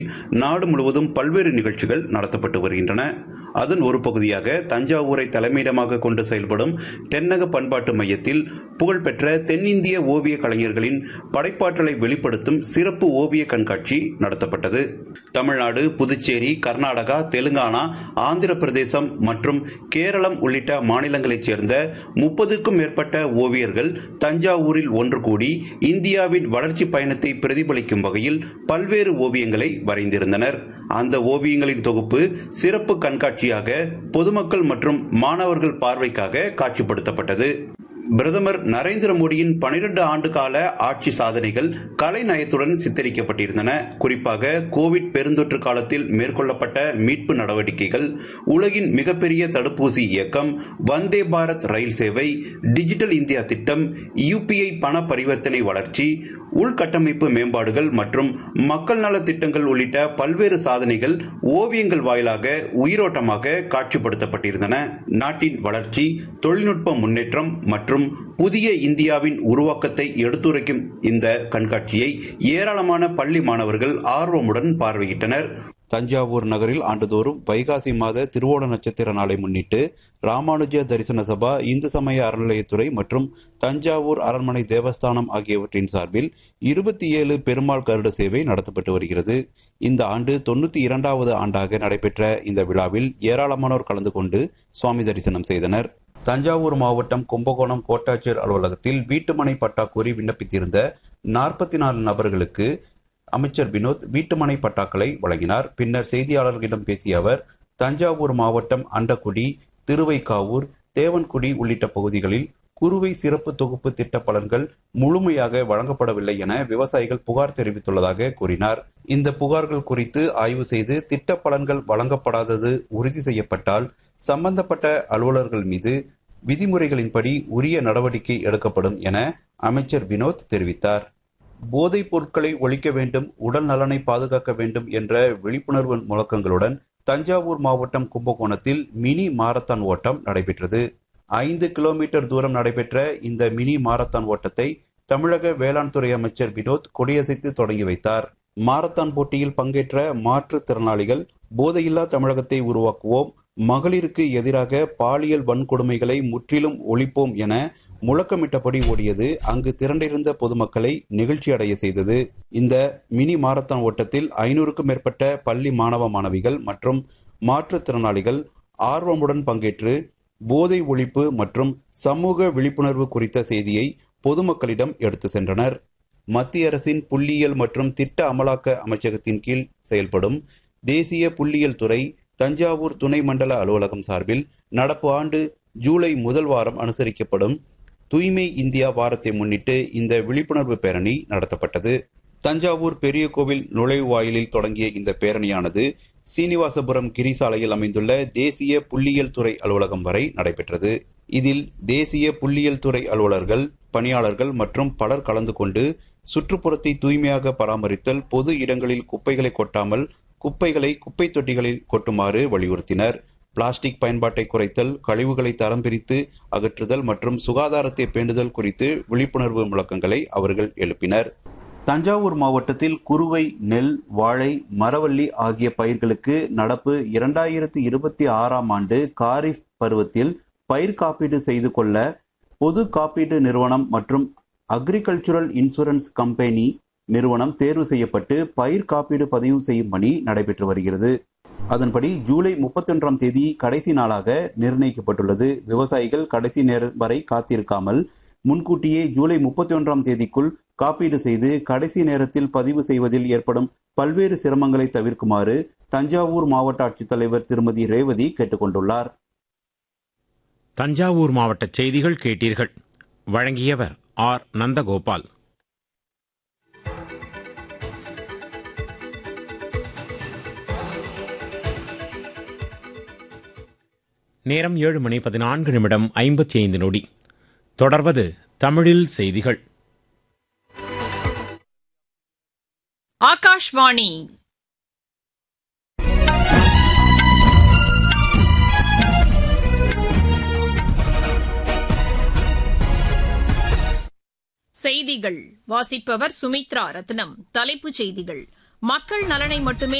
நாடு முழுவதும் பல்வேறு நிகழ்ச்சிகள் நடத்தப்பட்டு வருகின்றன அதன் ஒரு பகுதியாக தஞ்சாவூரை தலைமையிடமாக கொண்டு செயல்படும் தென்னக பண்பாட்டு மையத்தில் புகழ்பெற்ற தென்னிந்திய ஓவிய கலைஞர்களின் படைப்பாற்றலை வெளிப்படுத்தும் சிறப்பு ஓவிய கண்காட்சி நடத்தப்பட்டது தமிழ்நாடு புதுச்சேரி கர்நாடகா தெலுங்கானா ஆந்திர பிரதேசம் மற்றும் கேரளம் உள்ளிட்ட மாநிலங்களைச் சேர்ந்த முப்பதுக்கும் மேற்பட்ட ஓவியர்கள் தஞ்சாவூரில் ஒன்று கூடி இந்தியாவின் வளர்ச்சி பயணத்தை பிரதிபலிக்கும் வகையில் பல்வேறு ஓவியங்களை வரைந்திருந்தனர் அந்த ஓவியங்களின் தொகுப்பு சிறப்பு கண்காட்சியாக பொதுமக்கள் மற்றும் மாணவர்கள் பார்வைக்காக காட்சிப்படுத்தப்பட்டது பிரதமர் நரேந்திர மோடியின் பனிரெண்டு ஆண்டு கால ஆட்சி சாதனைகள் கலைநயத்துடன் சித்தரிக்கப்பட்டிருந்தன குறிப்பாக கோவிட் பெருந்தொற்று காலத்தில் மேற்கொள்ளப்பட்ட மீட்பு நடவடிக்கைகள் உலகின் மிகப்பெரிய தடுப்பூசி இயக்கம் வந்தே பாரத் ரயில் சேவை டிஜிட்டல் இந்தியா திட்டம் யுபிஐ பண பரிவர்த்தனை வளர்ச்சி உள்கட்டமைப்பு மேம்பாடுகள் மற்றும் மக்கள் நல திட்டங்கள் உள்ளிட்ட பல்வேறு சாதனைகள் ஓவியங்கள் வாயிலாக உயிரோட்டமாக காட்சிப்படுத்தப்பட்டிருந்தன நாட்டின் வளர்ச்சி தொழில்நுட்ப முன்னேற்றம் மற்றும் புதிய இந்தியாவின் உருவாக்கத்தை எடுத்துரைக்கும் இந்த கண்காட்சியை ஏராளமான பள்ளி மாணவர்கள் ஆர்வமுடன் பார்வையிட்டனர் தஞ்சாவூர் நகரில் ஆண்டுதோறும் வைகாசி மாத திருவோண நட்சத்திர நாளை முன்னிட்டு ராமானுஜ தரிசன சபா இந்து சமய அறநிலையத்துறை மற்றும் தஞ்சாவூர் அரண்மனை தேவஸ்தானம் ஆகியவற்றின் சார்பில் இருபத்தி ஏழு பெருமாள் கருட சேவை நடத்தப்பட்டு வருகிறது இந்த ஆண்டு தொண்ணூத்தி இரண்டாவது ஆண்டாக நடைபெற்ற இந்த விழாவில் ஏராளமானோர் கலந்து கொண்டு சுவாமி தரிசனம் செய்தனர் தஞ்சாவூர் மாவட்டம் கும்பகோணம் கோட்டாட்சியர் அலுவலகத்தில் வீட்டுமனை பட்டா கோரி விண்ணப்பித்திருந்த நாற்பத்தி நாலு நபர்களுக்கு அமைச்சர் வினோத் வீட்டுமனை பட்டாக்களை வழங்கினார் பின்னர் செய்தியாளர்களிடம் பேசிய அவர் தஞ்சாவூர் மாவட்டம் அண்டக்குடி திருவைக்காவூர் தேவன்குடி உள்ளிட்ட பகுதிகளில் குறுவை சிறப்பு தொகுப்பு திட்ட பலன்கள் முழுமையாக வழங்கப்படவில்லை என விவசாயிகள் புகார் தெரிவித்துள்ளதாக கூறினார் இந்த புகார்கள் குறித்து ஆய்வு செய்து திட்ட பலன்கள் வழங்கப்படாதது உறுதி செய்யப்பட்டால் சம்பந்தப்பட்ட அலுவலர்கள் மீது விதிமுறைகளின்படி உரிய நடவடிக்கை எடுக்கப்படும் என அமைச்சர் வினோத் தெரிவித்தார் போதைப் பொருட்களை ஒழிக்க வேண்டும் உடல் நலனை பாதுகாக்க வேண்டும் என்ற விழிப்புணர்வு முழக்கங்களுடன் தஞ்சாவூர் மாவட்டம் கும்பகோணத்தில் மினி மாரத்தான் ஓட்டம் நடைபெற்றது ஐந்து கிலோமீட்டர் தூரம் நடைபெற்ற இந்த மினி மாரத்தான் ஓட்டத்தை தமிழக வேளாண் துறை அமைச்சர் வினோத் கொடியசைத்து தொடங்கி வைத்தார் மாரத்தான் போட்டியில் பங்கேற்ற மாற்றுத்திறனாளிகள் போதையில்லா தமிழகத்தை உருவாக்குவோம் மகளிருக்கு எதிராக பாலியல் வன்கொடுமைகளை முற்றிலும் ஒழிப்போம் என முழக்கமிட்டபடி ஓடியது அங்கு திரண்டிருந்த பொதுமக்களை நிகழ்ச்சி அடைய செய்தது இந்த மினி மாரத்தான் ஓட்டத்தில் ஐநூறுக்கும் மேற்பட்ட பள்ளி மாணவ மாணவிகள் மற்றும் மாற்றுத்திறனாளிகள் ஆர்வமுடன் பங்கேற்று போதை ஒழிப்பு மற்றும் சமூக விழிப்புணர்வு குறித்த செய்தியை பொதுமக்களிடம் எடுத்து சென்றனர் மத்திய அரசின் புள்ளியியல் மற்றும் திட்ட அமலாக்க அமைச்சகத்தின் கீழ் செயல்படும் தேசிய புள்ளியியல் துறை தஞ்சாவூர் துணை மண்டல அலுவலகம் சார்பில் நடப்பு ஆண்டு ஜூலை முதல் வாரம் அனுசரிக்கப்படும் தூய்மை இந்தியா வாரத்தை முன்னிட்டு இந்த விழிப்புணர்வு பேரணி நடத்தப்பட்டது தஞ்சாவூர் பெரிய கோவில் நுழைவாயிலில் தொடங்கிய இந்த பேரணியானது சீனிவாசபுரம் கிரிசாலையில் அமைந்துள்ள தேசிய புள்ளியியல் துறை அலுவலகம் வரை நடைபெற்றது இதில் தேசிய புள்ளியியல் துறை அலுவலர்கள் பணியாளர்கள் மற்றும் பலர் கலந்து கொண்டு சுற்றுப்புறத்தை தூய்மையாக பராமரித்தல் பொது இடங்களில் குப்பைகளை கொட்டாமல் குப்பைகளை குப்பை தொட்டிகளில் கொட்டுமாறு வலியுறுத்தினர் பிளாஸ்டிக் பயன்பாட்டை குறைத்தல் கழிவுகளை தரம் பிரித்து அகற்றுதல் மற்றும் சுகாதாரத்தை பேணுதல் குறித்து விழிப்புணர்வு முழக்கங்களை அவர்கள் எழுப்பினர் தஞ்சாவூர் மாவட்டத்தில் குறுவை நெல் வாழை மரவள்ளி ஆகிய பயிர்களுக்கு நடப்பு இரண்டாயிரத்தி இருபத்தி ஆறாம் ஆண்டு காரிஃப் பருவத்தில் பயிர் காப்பீடு செய்து கொள்ள பொது காப்பீடு நிறுவனம் மற்றும் அக்ரிகல்ச்சுரல் இன்சூரன்ஸ் கம்பெனி நிறுவனம் தேர்வு செய்யப்பட்டு பயிர் காப்பீடு பதிவு செய்யும் பணி நடைபெற்று வருகிறது அதன்படி ஜூலை முப்பத்தி ஒன்றாம் தேதி கடைசி நாளாக நிர்ணயிக்கப்பட்டுள்ளது விவசாயிகள் கடைசி நேரம் வரை காத்திருக்காமல் முன்கூட்டியே ஜூலை முப்பத்தி ஒன்றாம் தேதிக்குள் காப்பீடு செய்து கடைசி நேரத்தில் பதிவு செய்வதில் ஏற்படும் பல்வேறு சிரமங்களை தவிர்க்குமாறு தஞ்சாவூர் மாவட்ட ஆட்சித்தலைவர் திருமதி ரேவதி கேட்டுக்கொண்டுள்ளார் தஞ்சாவூர் மாவட்ட செய்திகள் கேட்டீர்கள் வழங்கியவர் ஆர் நந்தகோபால் நேரம் ஏழு மணி பதினான்கு நிமிடம் ஐம்பத்தி ஐந்து நொடி தொடர்வது தமிழில் செய்திகள் ஆகாஷ்வாணி செய்திகள் வாசிப்பவர் சுமித்ரா ரத்னம் தலைப்புச் செய்திகள் மக்கள் நலனை மட்டுமே